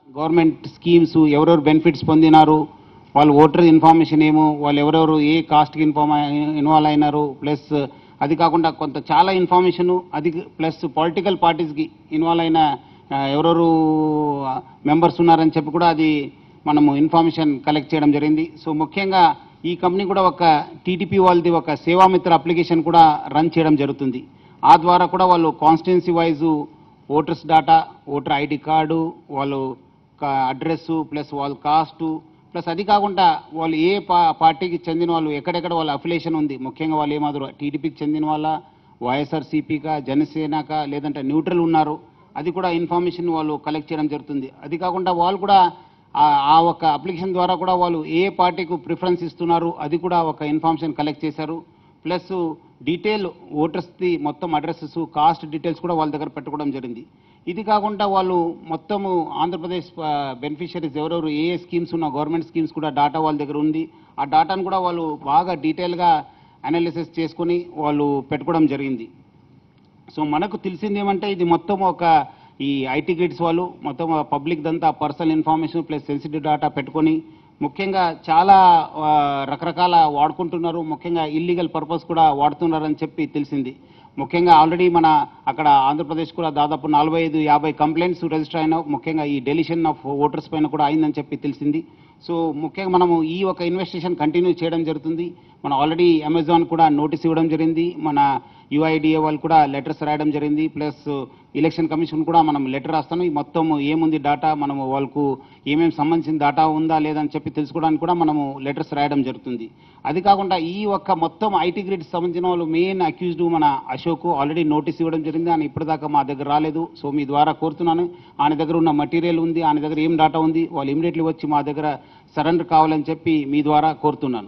Government schemes ఎవరెవరు benefits పొందినారు వాళ్ళు ఓటర్ ఇన్ఫర్మేషన్ ఏమో వాళ్ళు ఎవరెవరు ఏ కాస్ట్కి ఇన్ఫార్మ్ ఇన్వాల్వ్ అయినారు ప్లస్ అది కాకుండా కొంత చాలా ఇన్ఫర్మేషన్ అది ప్లస్ పొలిటికల్ పార్టీస్కి ఇన్వాల్వ్ అయిన ఆ, ఎవరెవరు మెంబర్స్ ఉన్నారని చెప్పి కూడా అది మనము ఇన్ఫర్మేషన్ కలెక్ట్ చేయడం జరిగింది సో ముఖ్యంగా ఈ కంపెనీ కూడా ఒక టీటీపీ వాళ్ళది ఒక సేవామిత్ర అప్లికేషన్ కూడా రన్ చేయడం జరుగుతుంది ఆ ద్వారా కూడా వాళ్ళు constituency wise voters data voter ID card వాళ్ళు అడ్రస్ ప్లస్ వాళ్ళ కాస్టు ప్లస్ అది కాకుండా వాళ్ళు ఏ పా పార్టీకి చెందిన వాళ్ళు ఎక్కడెక్కడ వాళ్ళ అఫిలేషన్ ఉంది ముఖ్యంగా వాళ్ళు ఏమాదిరి టీడీపీకి చెందిన వాళ్ళ వైఎస్ఆర్సీపీకా జనసేనక లేదంటే న్యూట్రల్ ఉన్నారు అది కూడా ఇన్ఫర్మేషన్ వాళ్ళు కలెక్ట్ చేయడం జరుగుతుంది అది కాకుండా వాళ్ళు కూడా ఆ- ఆ ఒక అప్లికేషన్ ద్వారా కూడా వాళ్ళు ఏ పార్టీకి ప్రిఫరెన్స్ ఇస్తున్నారు అది కూడా ఒక ఇన్ఫర్మేషన్ కలెక్ట్ చేశారు ప్లస్ డీటెయిల్ ఓటర్స్ది మొత్తం అడ్రసెస్ కాస్ట్ డీటెయిల్స్ కూడా వాళ్ళ దగ్గర పెట్టుకోవడం జరిగింది ఇది కాకుండా వాళ్ళు మొత్తము ఆంధ్రప్రదేశ్ బెనిఫిషరీస్ ఎవరెవరు ఏ ఏ స్కీమ్స్ ఉన్న గవర్నమెంట్ స్కీమ్స్ కూడా డాటా వాళ్ళ దగ్గర ఉంది ఆ డాటాను కూడా వాళ్ళు బాగా డీటెయిల్గా అనాలిసిస్ చేసుకొని వాళ్ళు పెట్టుకోవడం జరిగింది సో మనకు తెలిసింది ఏమంటే ఇది మొత్తం ఒక ఈ ఐటీ గిడ్స్ వాళ్ళు మొత్తం పబ్లిక్ దంతా personal information plus sensitive data పెట్టుకొని ముఖ్యంగా చాలా ఆ, రకరకాల వాడుకుంటున్నారు ముఖ్యంగా ఇల్లీగల్ పర్పస్ కూడా వాడుతున్నారని చెప్పి తెలిసింది ముఖ్యంగా ఆల్రెడీ మన అక్కడ ఆంధ్రప్రదేశ్ కూడా దాదాపు నలభై ఐదు యాభై కంప్లైంట్స్ రిజిస్టర్ అయిన ముఖ్యంగా ఈ డెలిషన్ ఆఫ్ ఓటర్స్ పైన కూడా అయిందని చెప్పి తెలిసింది సో ముఖ్యంగా మనము ఈ ఒక ఇన్వెస్టిగేషన్ కంటిన్యూ చేయడం జరుగుతుంది మనం ఆల్రెడీ అమెజాన్ కూడా నోటీస్ ఇవ్వడం జరిగింది మన యుఐడిఏ వాళ్ళు కూడా లెటర్స్ రాయడం జరిగింది ప్లస్ ఎలక్షన్ కమిషన్ కూడా మనం లెటర్ రాస్తాను ఈ మొత్తం ఏముంది డాటా మనము వాళ్ళకు ఏమేమి సంబంధించిన డాటా ఉందా లేదని చెప్పి తెలుసుకోవడానికి కూడా మనము లెటర్స్ రాయడం జరుగుతుంది అది కాకుండా ఈ ఒక్క మొత్తం ఐటీ గ్రిడ్ సంబంధించిన వాళ్ళు మెయిన్ అక్యూజ్డ్ మన అశోక్ ఆల్రెడీ నోటీస్ ఇవ్వడం జరిగింది ఆయన ఇప్పటిదాకా మా దగ్గర రాలేదు సో మీ ద్వారా కోరుతున్నాను ఆయన దగ్గర ఉన్న మటీరియల్ ఉంది ఆయన దగ్గర ఏం డాటా ఉంది వాళ్ళు ఇమీడియట్లీ వచ్చి మా దగ్గర సరెండర్ కావాలని చెప్పి మీ ద్వారా కోరుతున్నాను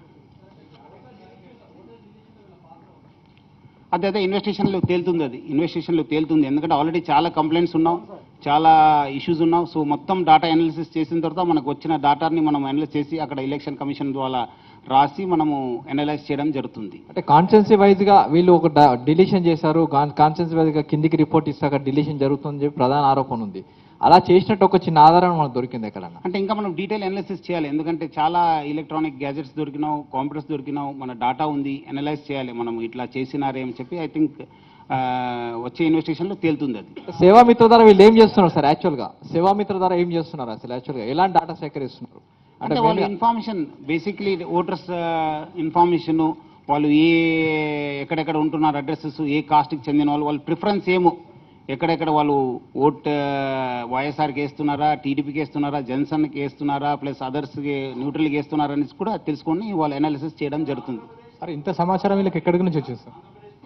అదే అదే ఇన్వెస్టిగేషన్లో తేలుతుంది అది ఇన్వెస్టిగేషన్లో తేలుతుంది ఎందుకంటే ఆల్రెడీ చాలా కంప్లైంట్స్ ఉన్నాం చాలా ఇష్యూస్ ఉన్నాం సో మొత్తం డేటా అనాలిసిస్ చేసిన తర్వాత మనకు వచ్చిన డేటాని మనం అనలైజ్ చేసి అక్కడ ఎలక్షన్ కమిషన్ ద్వారా రాసి మనము అనలైజ్ చేయడం జరుగుతుంది అంటే కాన్స్టెన్సీ వైజ్ గా వీళ్ళు ఒక డిలీషన్ చేశారు కాన్స్టెన్సీ వైజ్ గా కిందికి రిపోర్ట్ ఇస్తాక డిలీషన్ జరుగుతుందని చెప్పి ప్రధాన ఆరోపణ ఉంది అలా చేసినట్టు ఒక చిన్న ఆధారం మనకు దొరికింది ఎక్కడన్నా అంటే ఇంకా మనం డీటెయిల్ అనాలిసిస్ చేయాలి ఎందుకంటే చాలా ఎలక్ట్రానిక్ గ్యాజెట్స్ దొరికినావు కంప్యూటర్స్ దొరికినావు మన డేటా ఉంది అనలైజ్ చేయాలి మనం ఇట్లా చేసినారే అని చెప్పి ఐ థింక్ వచ్చే ఇన్వెస్టిగేషన్లో తేలుతుంది అది సేవామిత్ర ద్వారా వీళ్ళు ఏం చేస్తున్నారు సార్ యాక్చువల్ గా సేవామిత్ర ద్వారా ఏం చేస్తున్నారు అసలు యాక్చువల్ గా ఎలాంటి డేటా సేకరిస్తున్నారు అంటే వాళ్ళు mainly- information basically voters information వాళ్ళు ఏ ఎక్కడెక్కడ ఉంటున్నారు అడ్రసెస్ ఏ కాస్ట్కి చెందిన వాళ్ళు వాళ్ళ ప్రిఫరెన్స్ ఏమో ఎక్కడెక్కడ వాళ్ళు ఓట్ వైఎస్ఆర్కి వేస్తున్నారా టీడీపీకి వేస్తున్నారా జన్సన్కి వేస్తున్నారా ప్లస్ అదర్స్కి న్యూట్రల్కి వేస్తున్నారా అనేసి కూడా తెలుసుకొని వాళ్ళు అనాలిసిస్ చేయడం జరుగుతుంది సార్ ఇంత సమాచారం వీళ్ళకి ఎక్కడి నుంచి వచ్చింది సార్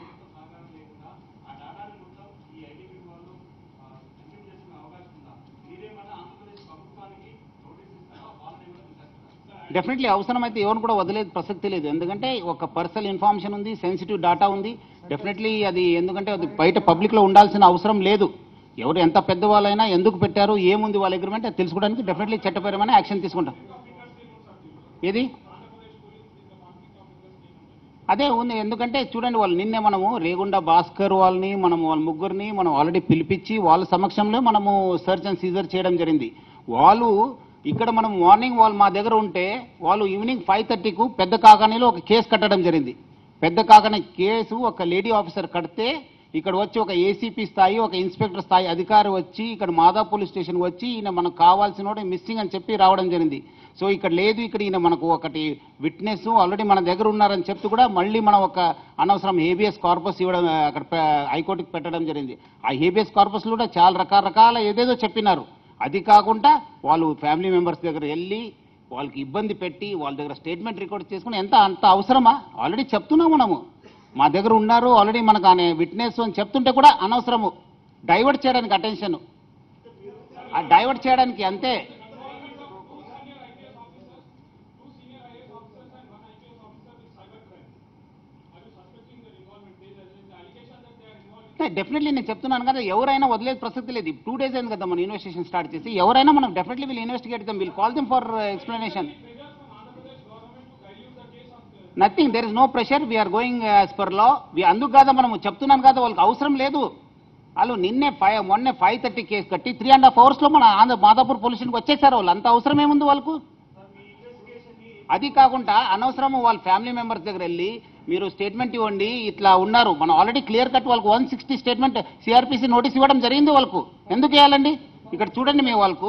డెఫినెట్లీ అవసరమైతే ఎవరు కూడా వదిలేదు ప్రసక్తి లేదు ఎందుకంటే ఒక పర్సనల్ ఇన్ఫర్మేషన్ ఉంది సెన్సిటివ్ డేటా ఉంది డెఫినెట్లీ అది ఎందుకంటే అది బయట పబ్లిక్లో ఉండాల్సిన అవసరం లేదు ఎవరు ఎంత పెద్దవాళ్ళైనా ఎందుకు పెట్టారు ఏముంది వాళ్ళ అగ్రిమెంట్ అది తెలుసుకోవడానికి డెఫినెట్లీ చట్టపరమైన యాక్షన్ తీసుకుంటాం ఏది అదే ఉంది ఎందుకంటే చూడండి వాళ్ళు నిన్నే మనము రేగుండ భాస్కర్ వాళ్ళని మనం వాళ్ళ ముగ్గురిని మనం ఆల్రెడీ పిలిపించి వాళ్ళ సమక్షంలో మనము సర్చ్ అండ్ సీజర్ చేయడం జరిగింది వాళ్ళు ఇక్కడ మనం మార్నింగ్ వాళ్ళు మా దగ్గర ఉంటే వాళ్ళు ఈవినింగ్ ఫైవ్ థర్టీకు పెద్ద కాకానీలో ఒక కేసు కట్టడం జరిగింది పెద్ద కాకానీ కేసు ఒక లేడీ ఆఫీసర్ కడితే ఇక్కడ వచ్చి ఒక ఏసీపీ స్థాయి ఒక ఇన్స్పెక్టర్ స్థాయి అధికారి వచ్చి ఇక్కడ మాదా పోలీస్ స్టేషన్ వచ్చి ఈయన మనకు కావాల్సిన వాడు మిస్సింగ్ అని చెప్పి రావడం జరిగింది సో ఇక్కడ లేదు ఇక్కడ ఈయన మనకు ఒకటి విట్నెస్ ఆల్రెడీ మన దగ్గర ఉన్నారని చెప్తూ కూడా మళ్ళీ మనం ఒక అనవసరం హేబియస్ కార్పస్ ఇవ్వడం ఆ, అక్కడ ప- హైకోర్టుకి పెట్టడం జరిగింది ఆ హేబియస్ కార్పస్లో కూడా చాలా రకరకాల ఏదేదో చెప్పినారు అది కాకుండా వాళ్ళు ఫ్యామిలీ మెంబర్స్ దగ్గర వెళ్ళి వాళ్ళకి ఇబ్బంది పెట్టి వాళ్ళ దగ్గర స్టేట్మెంట్ రికార్డ్ చేసుకుని ఎంత అంత అవసరమా ఆల్రెడీ చెప్తున్నాం మనము మా దగ్గర ఉన్నారు ఆల్రెడీ మనకు ఆయన విట్నెస్ అని చెప్తుంటే కూడా అనవసరము డైవర్ట్ చేయడానికి అటెన్షన్ ఆ డైవర్ట్ చేయడానికి అంతే డెఫినెట్లీ నేను చెప్తున్నాను కదా ఎవరైనా వదిలేదు ప్రసక్తి లేదు టూ డేస్ అయింది కదా మన ఇన్వెస్టిగేషన్ స్టార్ట్ చేసి ఎవరైనా మనం definitely will investigate them will call them for explanation nothing there is no pressure we are going as per law అందుకు కాదా మనం చెప్తున్నాను కదా వాళ్ళకి అవసరం లేదు వాళ్ళు నిన్నే ఫైవ్ మొన్నే ఫైవ్ థర్టీ కేసు కట్టి త్రీ అండ్ హాఫ్ అవర్స్లో మన ఆంధ్ర మాదాపూర్ పోలీస్ స్టేషన్కి వచ్చేసారు వాళ్ళు అంత అవసరం ఏముంది వాళ్ళకు అది కాకుండా అనవసరము వాళ్ళ ఫ్యామిలీ మెంబర్స్ దగ్గర వెళ్ళి మీరు స్టేట్మెంట్ ఇవ్వండి ఇట్లా ఉన్నారు మనం ఆల్రెడీ క్లియర్ కట్ వాళ్ళకు one sixty statement CRPC notice ఇవ్వడం జరిగింది వాళ్ళకు ఎందుకు వేయాలండి ఇక్కడ చూడండి మీ వాళ్ళకు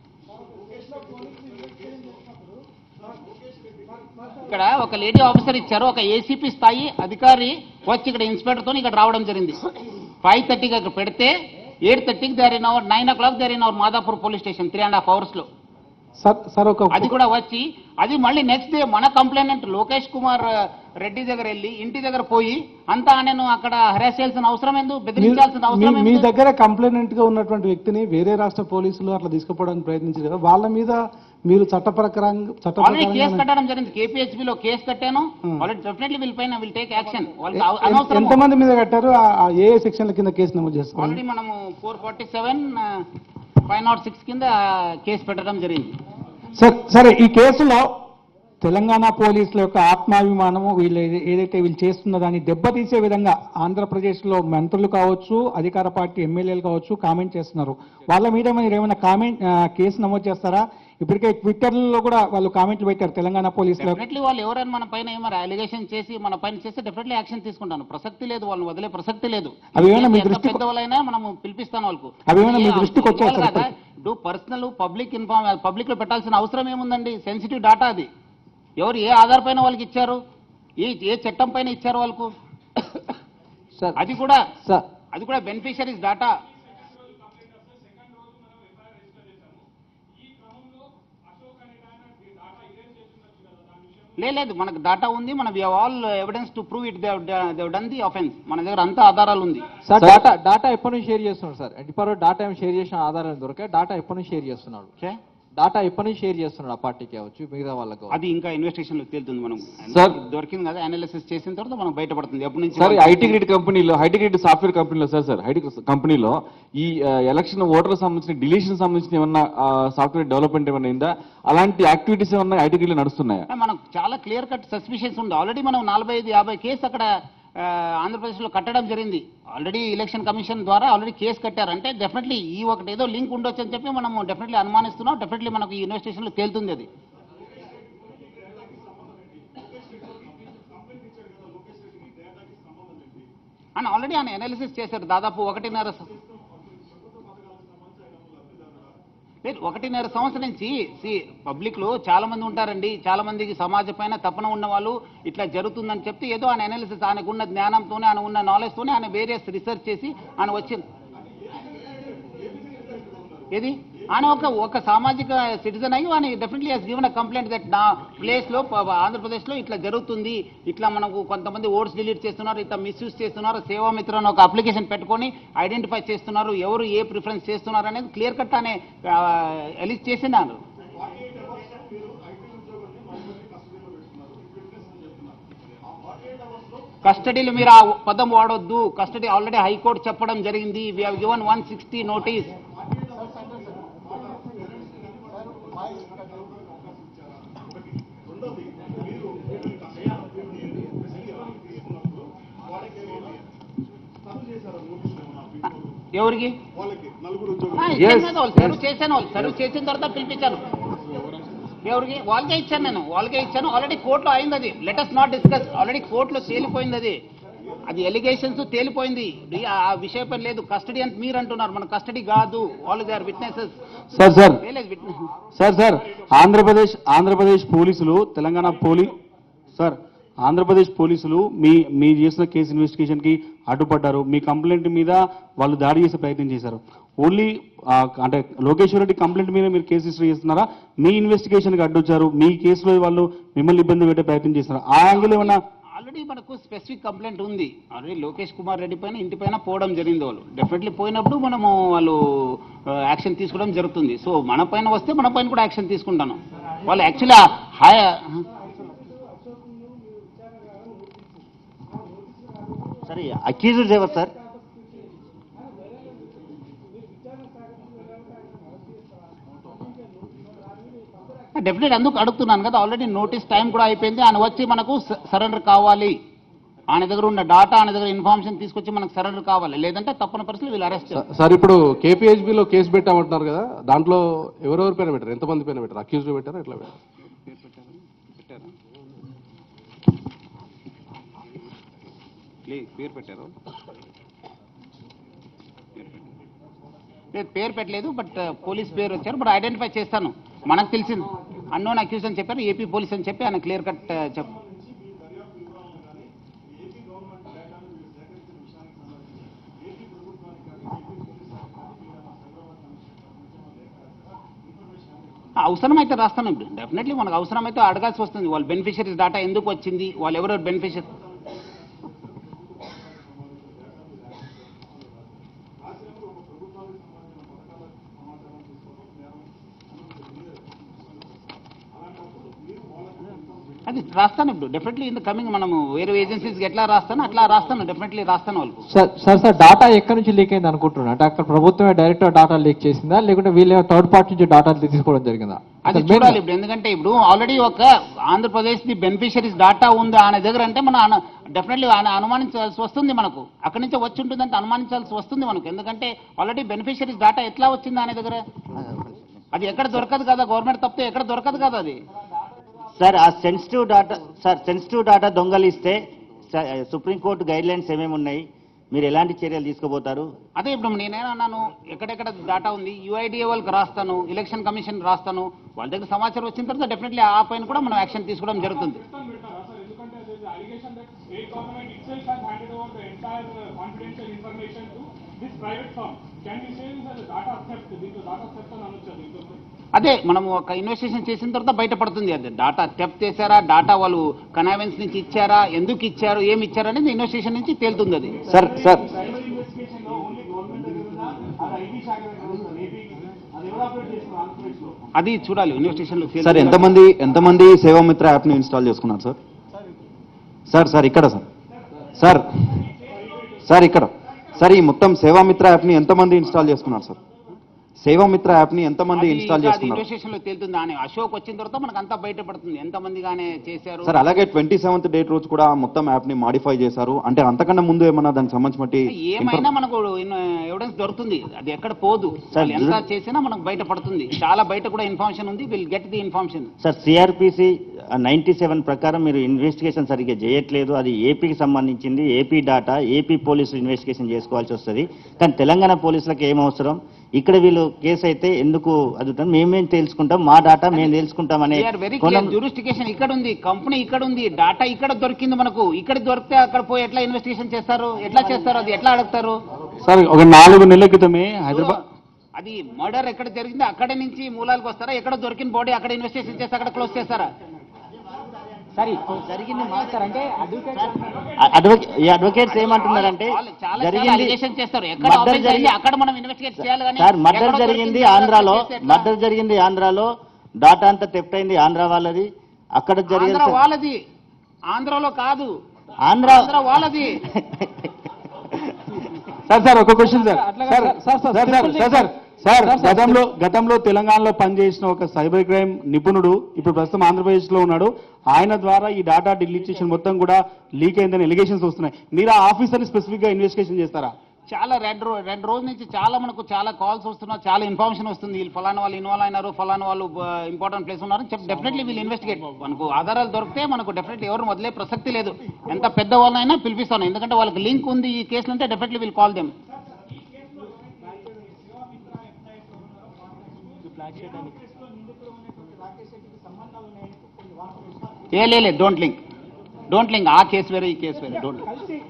ఇక్కడ ఒక లేడీ ఆఫీసర్ ఇచ్చారు ఒక ఏసీపీ స్థాయి అధికారి వచ్చి ఇక్కడ ఇన్స్పెక్టర్తో ఇక్కడ రావడం జరిగింది ఫైవ్ థర్టీకి అక్కడ పెడితే ఎయిట్ థర్టీకి there in hour nine o'clock there in hour Madhapur police station three and half అవర్స్లో సార్ సార్ ఒక అది కూడా వచ్చి అది మళ్ళీ నెక్స్ట్ డే మన కంప్లైంట్ లోకేష్ కుమార్ ఆ, రెడ్డి దగ్గర వెళ్ళి ఇంటి దగ్గర పోయి అంతా నేను అక్కడ హెరాస్ చేయాల్సిన అవసరం ఎందుకు మీ- బెదిరించాల్సిన అవసరం మీ- మీ ఎందుకు? దగ్గర కంప్లైనెంట్ గా ఉన్నటువంటి వ్యక్తిని వేరే రాష్ట్ర పోలీసులు అట్లా తీసుకుపోవడానికి ప్రయత్నించారు కదా వాళ్ళ మీద మీరు చట్ట ప్రకారం చట్ట ఆల్రెడీ కేసు ప్రకారంగా- కట్టడం జరిగింది KPHB లో కేసు కట్టాను Hmm. ఆల్రెడీ డెఫినెట్లీ విల్ పైన విల్ టేక్ యాక్షన్ వాళ్ళకి ఎ- అవ- ఎన్- అనవసరం ఎంతమంది మీద కట్టారు ఆ- ఆ ఏ ఏ సెక్షన్ల కింద కేసు నమోదు చేస్తారు ఆల్రెడీ మనము four forty seven five not six కింద కేసు పెట్టడం జరిగింది సరే సరే ఈ కేసులో తెలంగాణ పోలీసుల యొక్క ఆత్మాభిమానము వీళ్ళు ఏది- ఏదైతే వీళ్ళు చేస్తున్న దాన్ని దెబ్బతీసే విధంగా ఆంధ్రప్రదేశ్లో మంత్రులు కావచ్చు అధికార పార్టీ ఎమ్మెల్యేలు కావచ్చు కామెంట్ చేస్తున్నారు వాళ్ళ మీద మీరు ఏమైనా కామెంట్ ఆ, కేసు నమోదు చేస్తారా ఇప్పటికే ట్విట్టర్లో కూడా వాళ్ళు కామెంట్లు పెట్టారు తెలంగాణ పోలీసుల డెఫినెట్లీ వాళ్ళు ఎవరైనా మన పైన ఏమైనా అలిగేషన్ చేసి మన పైన చేస్తే డెఫినెట్లీ యాక్షన్ తీసుకుంటాను ప్రసక్తి లేదు వాళ్ళని వదిలే ప్రసక్తి లేదు అవి ఏమైనా మీ ఎంత దృష్టికి- పెద్దవాళ్ళైనా మనము పిలిపిస్తాను వాళ్ళకు అవి ఏమైనా మీ ఏ- దృష్టికి వచ్చాయా ఇవ్వాలి సార్ కదా ఇప్పుడు పర్సనల్ పబ్లిక్ ఇన్ఫార్మ్ పబ్లిక్ లో పెట్టాల్సిన అవసరం ఏముందండి సెన్సిటివ్ డాటా అది ఎవరు ఏ ఆధార్ పైన వాళ్ళకి ఇచ్చారు ఏ ఏ చట్టం పైన ఇచ్చారు వాళ్ళకు సార్ అది కూడా సార్ అది కూడా బెనిఫిషరీస్ డాటా లేదు మనకు డాటా ఉంది మన we all evidence to prove it they've done the offence మన దగ్గర అంతా ఆధారాలు ఉంది సార్ సార్- డాటా డాటా ఎప్పటి నుంచి షేర్ చేస్తున్నాడు సార్ ఇప్పటివరకు డాటా ఏమి షేర్ చేసిన ఆధారాలు దొరక డాటా ఎప్పటి నుంచి షేర్ చేస్తున్నాడు ఓకే డాటా ఎప్పటి నుంచి షేర్ చేస్తున్నాడు ఆ పార్టీకి కావచ్చు మిగతా వాళ్ళకు అది ఇంకా ఇన్వెస్టిగేషన్ లో తేలుతుంది మనం సార్. దొరికింది కదా అనాలిసిస్ చేసిన తర్వాత మనకు బయటపడుతుంది ఎప్పటి నుంచి సార్ వాళ్ళు- ఐటీ గ్రిడ్ కంపెనీలో ఐటీ గ్రిడ్ సాఫ్ట్వేర్ కంపెనీలో సార్ సార్ ఐటీ కంపెనీలో ఈ ఆ, ఎలక్షన్ ఓటర్ సంబంధించిన డిలీషన్ సంబంధించిన ఏమన్నా ఆ, సాఫ్ట్వేర్ డెవలప్మెంట్ ఏమన్నా అయిందా అలాంటి యాక్టివిటీస్ ఏమన్నా ఐటీ గ్రిడ్ నడుస్తున్నాయా మనకు చాలా క్లియర్ కట్ సస్పిషన్స్ ఉంది ఆల్రెడీ మనం నలభై ఐదు యాభై కేసు అక్కడ ఆ, ఆంధ్రప్రదేశ్లో కట్టడం జరిగింది ఆల్రెడీ ఎలక్షన్ కమిషన్ ద్వారా ఆల్రెడీ కేసు కట్టారు అంటే డెఫినెట్లీ ఈ ఒకటి ఏదో లింక్ ఉండొచ్చు అని చెప్పి మనం డెఫినెట్లీ అనుమానిస్తున్నాం డెఫినెట్లీ మనకు ఈ ఇన్వెస్టిగేషన్లో తేలుతుంది అది అని ఆల్రెడీ ఆయన అనాలిసిస్ చేశారు దాదాపు ఒకటిన్నర స- లేదు ఒకటిన్నర సంవత్సరం నుంచి సి పబ్లిక్లో చాలా మంది ఉంటారండి చాలా మందికి సమాజ పైన తపన ఉన్న వాళ్ళు ఇట్లా జరుగుతుందని చెప్తే ఏదో ఆయన అనాలిసిస్ ఆయనకు ఉన్న జ్ఞానంతోనే ఆయన ఉన్న నాలెడ్జ్తోనే ఆయన వేరియస్ రీసెర్చ్ చేసి ఆయన వచ్చి ఏది ఆయన ఒక ఒక సామాజిక సిటిజన్ అయ్యి ఆయన definitely he's given a complaint that నా ప్లేస్లో ఆంధ్రప్రదేశ్లో ఇట్లా జరుగుతుంది ఇట్లా మనకు కొంతమంది ఓట్స్ డిలీట్ చేస్తున్నారు ఇట్లా మిస్యూజ్ చేస్తున్నారు సేవామిత్ర అని ఒక అప్లికేషన్ పెట్టుకొని ఐడెంటిఫై చేస్తున్నారు ఎవరు ఏ ప్రిఫరెన్స్ చేస్తున్నారు అనేది క్లియర్ కట్ అనే ఎలిస్ట్ చేసినారు కస్టడీలో మీరు ఆ పదం వాడొద్దు కస్టడీ ఆల్రెడీ హైకోర్టు చెప్పడం జరిగింది we have given one sixty notice ఎవరికి ఆ, ఇచ్చాను కదా వాళ్ళు సర్వ్ చేశాను వాళ్ళు సర్వ్ చేసిన తర్వాత పిలిపించాను ఎవరికి వాళ్ళకే ఇచ్చాను నేను వాళ్ళకే ఇచ్చాను ఆల్రెడీ కోర్టులో అయింది అది లెటస్ నాట్ డిస్కస్ ఆల్రెడీ కోర్టులో తేలిపోయింది అది అది ఎలిగేషన్స్ తేలిపోయింది డి- ఆ విషయం పని లేదు కస్టడీ అని మీరు అంటున్నారు మన కస్టడీ కాదు వాళ్ళు they are witnesses sir sir లేదు witness sir sir Andhra Pradesh Andhra Pradesh పోలీసులు తెలంగాణ పోలీ సార్ ఆంధ్రప్రదేశ్ పోలీసులు మీ మీరు చేసిన కేసు ఇన్వెస్టిగేషన్ కి అడ్డుపడ్డారు మీ కంప్లైంట్ మీద వాళ్ళు దాడి చేసే ప్రయత్నం చేశారు ఓన్లీ అంటే లోకేశ్వర్ రెడ్డి కంప్లైంట్ మీద మీరు కేసు రిజిస్టర్ చేస్తున్నారా మీ ఇన్వెస్టిగేషన్ కి అడ్డొచ్చారు మీ కేసులో వాళ్ళు మిమ్మల్ని ఇబ్బంది పెట్టే ప్రయత్నం చేస్తున్నారు ఆ యాంగిల్ ఏమన్నా ఆల్రెడీ మనకు స్పెసిఫిక్ కంప్లైంట్ ఉంది ఆల్రెడీ లోకేష్ కుమార్ రెడ్డి పైన ఇంటి పైన పోవడం జరిగింది వాళ్ళు డెఫినెట్లీ పోయినప్పుడు మనము వాళ్ళు యాక్షన్ తీసుకోవడం జరుగుతుంది సో మన పైన వస్తే మన పైన కూడా యాక్షన్ తీసుకుంటాను వాళ్ళు యాక్చువల్లీ హాయ్ సరే అక్యూజ్డ్ ఎవరు సార్ డెఫినెట్ అందుకు అడుగుతున్నాను కదా ఆల్రెడీ నోటీస్ టైం కూడా అయిపోయింది ఆయన వచ్చి మనకు సరెండర్ కావాలి ఆయన దగ్గర ఉన్న డాటా ఆయన దగ్గర ఇన్ఫర్మేషన్ తీసుకొచ్చి మనకు సరెండర్ కావాలి లేదంటే తప్పని పరిస్థితులు వీళ్ళు అరెస్ట్ సార్ ఇప్పుడు కేపీహెచ్బిలో కేసు పెట్టామంటున్నారు కదా దాంట్లో ఎవరెవరి పైన పెట్టారు ఎంతమంది పైన పెట్టారు అక్యూజ్ పెట్టారా ఎట్లా పెట్టారు పేరు పెట్టారు లేదు పేరు పెట్టలేదు బట్ పోలీస్ పేరు వచ్చారు బట్ ఐడెంటిఫై చేస్తాను మనకు తెలిసింది అన్నోన్ అక్యూజ్ అని చెప్పారు ఏపీ పోలీస్ అని చెప్పి ఆయన క్లియర్ కట్ చెప్ అవసరమైతే రాస్తాను ఇప్పుడు డెఫినెట్లీ మనకు అవసరమైతే అడగాల్సి వస్తుంది వాళ్ళ బెనిఫిషరీస్ డాటా ఎందుకు వచ్చింది వాళ్ళు ఎవరెవరు బెనిఫిషరీ అది రాస్తాను ఇప్పుడు డెఫినెట్లీ ఇన్ కమింగ్ మనము వేరే ఏజెన్సీస్కి ఎట్లా రాస్తాను అట్లా రాస్తాను డెఫినెట్లీ రాస్తాను వాళ్ళకు సార్ సార్ సార్ డాటా ఎక్కడి నుంచి లీక్ అయింది అనుకుంటున్నారు అంటే అక్కడ ప్రభుత్వమే డైరెక్ట్ డాటా లీక్ చేసిందా లేకుంటే వీళ్ళే థర్డ్ పార్టీ నుంచి డాటా తీసుకోవడం జరిగిందా అది అసలు main- చూడాలి ఇప్పుడు ఎందుకంటే ఇప్పుడు ఆల్రెడీ ఒక ఆంధ్రప్రదేశ్ ది బెనిఫిషరీస్ డాటా ఉంది ఆయన దగ్గర అంటే మనం డెఫినెట్లీ ఆయన అనుమానించాల్సి వస్తుంది మనకు అక్కడి నుంచి వచ్చి ఉంటుందంటే అనుమానించాల్సి వస్తుంది మనకు ఎందుకంటే ఆల్రెడీ బెనిఫిషరీస్ డాటా ఎట్లా వచ్చింది ఆయన దగ్గర అది ఎక్కడ దొరకదు కదా గవర్నమెంట్ తప్పితే ఎక్కడ దొరకదు కదా అది సార్ ఆ sensitive data sir sensitive data దొంగలిస్తే స- సుప్రీంకోర్టు గైడ్ లైన్స్ ఏమేమి ఉన్నాయి మీరు ఎలాంటి చర్యలు తీసుకోబోతారు అదే ఇప్పుడు నేనేమన్నాను ఎక్కడెక్కడ డాటా ఉంది యుఐడిఏ వాళ్ళకి రాస్తాను ఎలక్షన్ కమిషన్ రాస్తాను వాళ్ళ దగ్గర సమాచారం వచ్చిన తర్వాత డెఫినెట్లీ ఆ పైన కూడా మనం యాక్షన్ తీసుకోవడం జరుగుతుంది state government itself has handed over the entire uh, confidential information to this private firm. Can you say this as a data theft? దీంట్లో data theft అని అనొచ్చా దీంట్లో? అదే మనం ఒక ఇన్వెస్టిగేషన్ చేసిన తర్వాత బయటపడుతుంది అది డాటా టెప్ చేశారా డాటా వాళ్ళు కనైవెన్స్ నుంచి ఇచ్చారా ఎందుకు ఇచ్చారు ఏమి ఇచ్చారు అనేది ఇన్వెస్టిగేషన్ నుంచి తేలుతుంది అది సార్ సార్ Cyber investigation లో only government దగ్గర ఉందా? అది ఐటీ శాఖ దగ్గర ఉందా? ఏపీ అది ఎవరు ఆపరేట్ చేస్తున్నారు ఆంధ్రప్రదేశ్ లో? అది చూడాలి ఇన్వెస్టిగేషన్ లో సార్ ఎంతమంది ఎంతమంది సేవామిత్ర యాప్ని ఇన్స్టాల్ చేసుకున్నారు సార్ సార్ సార్ ఇక్కడ సార్ సార్ సార్ ఇక్కడ సార్ ఈ మొత్తం సేవామిత్ర యాప్ని ఎంతమంది ఇన్స్టాల్ చేసుకున్నారు సార్ సేవామిత్ర యాప్ని ఎంతమంది ఇన్స్టాల్ చేసుకున్నారు ఇన్వెస్టిగేషన్ లో తేలుతుంది అని అశోక్ వచ్చిన తర్వాత మనకు అంతా బయటపడుతుంది ఎంత మందిగానే చేశారు సార్ అలాగే ట్వంటీ సెవెంత్ డేట్ రోజు కూడా మొత్తం యాప్ని మాడిఫై చేశారు అంటే అంతకన్నా ముందు ఏమన్నా దానికి సంబంధించి ఏమైనా మనకు ఎవిడెన్స్ దొరుకుతుంది అది ఎక్కడ పోదు సార్, వాళ్ళు ఎంత చేసినా మనకు బయటపడుతుంది చాలా బయట కూడా ఇన్ఫర్మేషన్ ఉంది will get the information sir CRPC ninety seven ప్రకారం మీరు ఇన్వెస్టిగేషన్ సరిగ్గా చేయట్లేదు అది ఏపీకి సంబంధించింది ఏపీ డాటా ఏపీ పోలీసులు ఇన్వెస్టిగేషన్ చేసుకోవాల్సి వస్తుంది కానీ తెలంగాణ పోలీసులకు ఏం అవసరం ఇక్కడ వీళ్ళు కేసు అయితే ఎందుకు అదుగుతాం మేమేం తెలుసుకుంటాం మా డాటా మేము తెలుసుకుంటాం అనే వెరీ కోణం- క్లియర్ జ్యూరిస్టికేషన్ ఇక్కడ ఉంది కంపెనీ ఇక్కడ ఉంది డాటా ఇక్కడ దొరికింది మనకు ఇక్కడ దొరికితే అక్కడ పోయి ఎట్లా ఇన్వెస్టిగేషన్ చేస్తారు ఎట్లా చేస్తారు అది ఎట్లా అడుగుతారు సార్ ఒక నాలుగు నెలల క్రితమే హైదరాబాద్ అది మర్డర్ ఎక్కడ జరిగింది అక్కడి నుంచి మూలాలకు వస్తారా ఎక్కడ దొరికిన బాడీ అక్కడ ఇన్వెస్టిగేషన్ చేస్తే అక్కడ క్లోజ్ చేస్తారా అడ్వకేట్ ఈ అడ్వకేట్స్ ఏమంటున్నారంటే వాళ్ళు చాలా చాలా జరిగింది అలిగేషన్ చేస్తారు ఎక్కడ మర్డర్ offense అయింది జరిగి- అక్కడ మనం ఇన్వెస్టిగేట్ చేయాలి కానీ సార్ మర్డర్ ఎక్కడో జరిగింది దొరికింది ఆంధ్రాలో చేస్తే ఎట్లా? మర్డర్ జరిగింది ఆంధ్రాలో డాటా అంతా తెఫ్ట్ అయింది ఆంధ్ర వాళ్ళది అక్కడ ఆంధ్ర జరిగింది వాళ్ళది ఆంధ్రలో కాదు ఆంధ్ర ఆంధ్ర వాళ్ళది సార్ సార్ ఒక క్వశ్చన్ సార్ అట్లా సార్ కాదు sir, sir, sir sir simple sir sir sir గతంలో గతంలో తెలంగాణలో పనిచేసిన ఒక సైబర్ క్రైమ్ నిపుణుడు ఇప్పుడు ప్రస్తుతం ఆంధ్రప్రదేశ్ లో ఉన్నాడు ఆయన ద్వారా ఈ డాటా డిలీటేషన్ మొత్తం కూడా లీక్ అయిందని ఎలిగేషన్స్ వస్తున్నాయి మీరు ఆ ఆఫీసర్ని స్పెసిఫిక్ గా ఇన్వెస్టిగేషన్ చేస్తారా చాలా రెండు రో రెండు రోజుల నుంచి చాలా మనకు చాలా కాల్స్ వస్తున్నారు చాలా ఇన్ఫర్మేషన్ వస్తుంది వీళ్ళు ఫలానా వాళ్ళు ఇన్వాల్వ్ అయినారు ఫలానా వాళ్ళు ఇంపార్టెంట్ ప్లేస్ ఉన్నారు చెప్పి డెఫినెట్లీ వీళ్ళు ఇన్వెస్టిగేట్ మనకు ఆధారాలు దొరికితే మనకు డెఫినెట్లీ ఎవరు వదిలే ప్రసక్తి లేదు ఎంత పెద్ద వాళ్ళనైనా పిలిపిస్తాను ఎందుకంటే వాళ్ళకి లింక్ ఉంది ఈ కేసులు అంటే డెఫినెట్లీ వీళ్ళు call them a lay don't link don't link ఆ కేసు వేరే ఈ కేసు వేరే డోంట్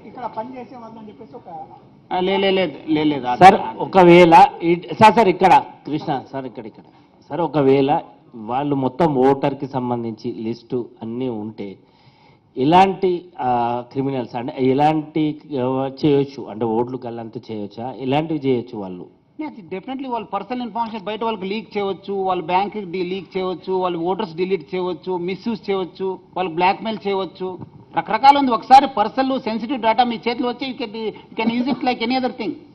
లే లే లేదు లే లేదు అది- సార్ ఒకవేళ ఈ- సార్ సార్ ఇక్కడ కృష్ణ సార్ ఇక్కడ ఇక్కడ సార్ ఒకవేళ వాళ్ళు మొత్తం ఓటర్కి సంబంధించి లిస్టు అన్నీ ఉంటే ఎలాంటి క్రిమినల్స్ అంటే ఎలాంటి ఆ, చేయొచ్చు అంటే ఓట్లు కళ్ళంతా చేయొచ్చా ఎలాంటివి చేయొచ్చు వాళ్ళు డెఫినెట్లీ వాళ్ళ పర్సనల్ ఇన్ఫర్మేషన్ బయట వాళ్ళకి లీక్ చేయవచ్చు వాళ్ళ బ్యాంక్ లీక్ చేయవచ్చు వాళ్ళ ఓటర్స్ డిలీట్ చేయవచ్చు మిస్యూజ్ చేయవచ్చు వాళ్ళు బ్లాక్మెయిల్ చేయవచ్చు రకరకాల ఉంది ఒకసారి పర్సనల్ సెన్సిటివ్ డేటా మీ చేతిలో వచ్చి you can use it like any other thing